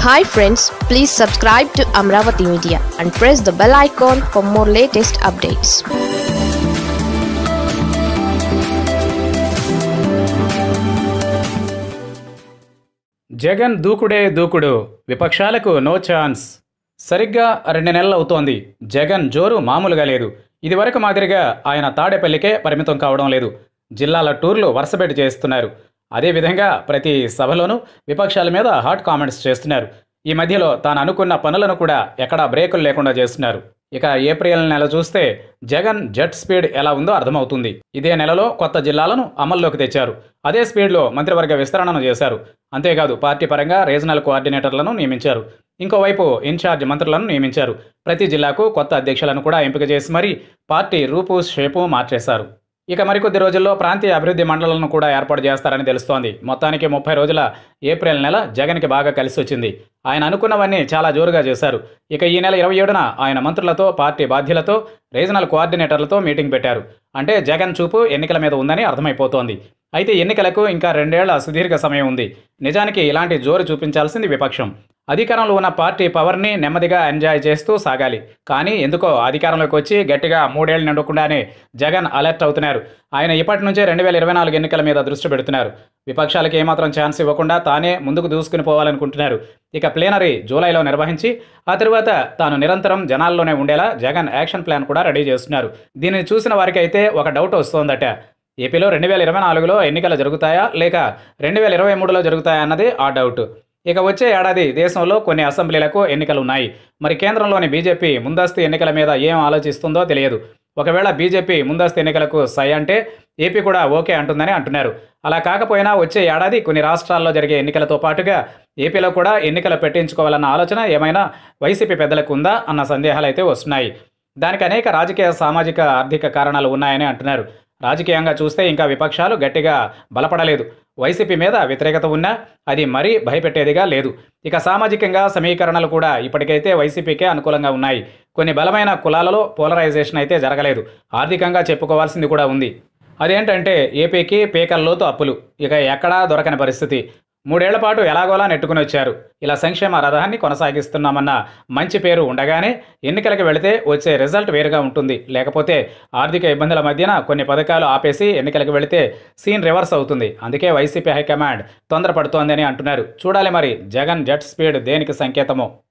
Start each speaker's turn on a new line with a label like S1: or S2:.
S1: hi friends please subscribe to Amaravati media and press the bell icon for more latest updates
S2: Jagan దూకుడే దూకుడు విపక్షాలకు no chance సరిగ్గా రెండు నెలలు అవుతోంది జగన్ జోరు మామూలుగా లేదు ఇదివరకు మాదిరిగా ఆయన తాడేపల్లికే పరిమితం కావడం లేదు జిల్లాల టూర్లు వరుసపెట్టి చేస్తున్నారు అదేవిధంగా ప్రతి సభలోనూ విపక్షాల మీద హాట్ కామెంట్స్ చేస్తున్నారు ఈ మధ్యలో తాను అనుకున్న పనులను కూడా ఎక్కడా బ్రేకులు లేకుండా చేస్తున్నారు ఇక ఏప్రిల్ నెల చూస్తే జగన్ జెట్ స్పీడ్ ఎలా ఉందో అర్థమవుతుంది ఇదే నెలలో కొత్త జిల్లాలను అమల్లోకి తెచ్చారు అదే స్పీడ్లో మంత్రివర్గ విస్తరణను చేశారు అంతేకాదు పార్టీ పరంగా రీజనల్ కోఆర్డినేటర్లను నియమించారు ఇంకోవైపు ఇన్ఛార్జ్ మంత్రులను నియమించారు ప్రతి జిల్లాకు కొత్త అధ్యక్షులను కూడా ఎంపిక చేసి మరీ పార్టీ రూపు షేపు మార్చేశారు ఇక మరికొద్ది రోజుల్లో ప్రాంతీయ అభివృద్ధి మండలాలను కూడా ఏర్పాటు చేస్తారని తెలుస్తోంది మొత్తానికి ముప్పై రోజుల ఏప్రిల్ నెల జగన్కి బాగా కలిసి వచ్చింది ఆయన అనుకున్నవన్నీ చాలా జోరుగా చేశారు ఇక ఈ నెల ఇరవై ఏడున ఆయన మంత్రులతో పార్టీ బాధ్యులతో రీజనల్ కోఆర్డినేటర్లతో మీటింగ్ పెట్టారు అంటే జగన్ చూపు ఎన్నికల మీద ఉందని అర్థమైపోతోంది అయితే ఎన్నికలకు ఇంకా రెండేళ్ల సుదీర్ఘ సమయం ఉంది నిజానికి ఇలాంటి జోరు చూపించాల్సింది విపక్షం అధికారంలో ఉన్న పార్టీ పవర్ని నెమ్మదిగా ఎంజాయ్ చేస్తూ సాగాలి కానీ ఎందుకో అధికారంలోకి వచ్చి గట్టిగా మూడేళ్లు నిండకుండానే జగన్ అలర్ట్ అవుతున్నారు ఆయన ఇప్పటి నుంచే రెండు వేల ఇరవై నాలుగు ఎన్నికల మీద దృష్టి పెడుతున్నారు విపక్షాలకు ఏమాత్రం ఛాన్స్ ఇవ్వకుండా తానే ముందుకు దూసుకుని పోవాలనుకుంటున్నారు ఇక ప్లేనరీ జూలైలో నిర్వహించి ఆ తరువాత తాను నిరంతరం జనాల్లోనే ఉండేలా జగన్ యాక్షన్ ప్లాన్ కూడా రెడీ చేస్తున్నారు దీనిని చూసిన వారికి అయితే ఒక డౌట్ వస్తోందట ఏపీలో రెండు వేల ఇరవై నాలుగులో ఎన్నికలు జరుగుతాయా లేక రెండు వేల ఇరవై మూడులో జరుగుతాయా అన్నది ఆ డౌట్ ఇక వచ్చే ఏడాది దేశంలో కొన్ని అసెంబ్లీలకు ఎన్నికలు ఉన్నాయి మరి కేంద్రంలోని బీజేపీ ముందస్తు ఎన్నికల మీద ఏం ఆలోచిస్తుందో తెలియదు ఒకవేళ బీజేపీ ముందస్తు ఎన్నికలకు సై అంటే ఏపీ కూడా ఓకే అంటుందని అంటున్నారు అలా కాకపోయినా వచ్చే ఏడాది కొన్ని రాష్ట్రాల్లో జరిగే ఎన్నికలతో పాటుగా ఏపీలో కూడా ఎన్నికలు పెట్టించుకోవాలన్న ఆలోచన ఏమైనా వైసీపీ పెద్దలకు ఉందా అన్న సందేహాలు అయితే వస్తున్నాయి దానికి అనేక రాజకీయ సామాజిక ఆర్థిక కారణాలు ఉన్నాయని అంటున్నారు రాజకీయంగా చూస్తే ఇంకా విపక్షాలు గట్టిగా బలపడలేదు వైసీపీ మీద వ్యతిరేకత ఉన్నా అది మరీ భయపెట్టేదిగా లేదు ఇక సామాజికంగా సమీకరణలు కూడా ఇప్పటికైతే వైసీపీకే అనుకూలంగా ఉన్నాయి కొన్ని బలమైన కులాలలో పోలరైజేషన్ అయితే జరగలేదు ఆర్థికంగా చెప్పుకోవాల్సింది కూడా ఉంది అదేంటంటే ఏపీకి పీకల్లోతు అప్పులు ఇక ఎక్కడా దొరకని పరిస్థితి మూడేళ్ల పాటు ఎలాగోలా నెట్టుకుని వచ్చారు ఇలా సంక్షేమ రథాన్ని కొనసాగిస్తున్నామన్న మంచి పేరు ఉండగానే ఎన్నికలకు వెళితే వచ్చే రిజల్ట్ వేరుగా ఉంటుంది లేకపోతే ఆర్థిక ఇబ్బందుల మధ్యన కొన్ని పథకాలు ఆపేసి ఎన్నికలకు వెళితే సీన్ రివర్స్ అవుతుంది అందుకే వైసీపీ హైకమాండ్ తొందరపడుతోందని అంటున్నారు చూడాలి మరి జగన్ జెట్ స్పీడ్ దేనికి సంకేతమో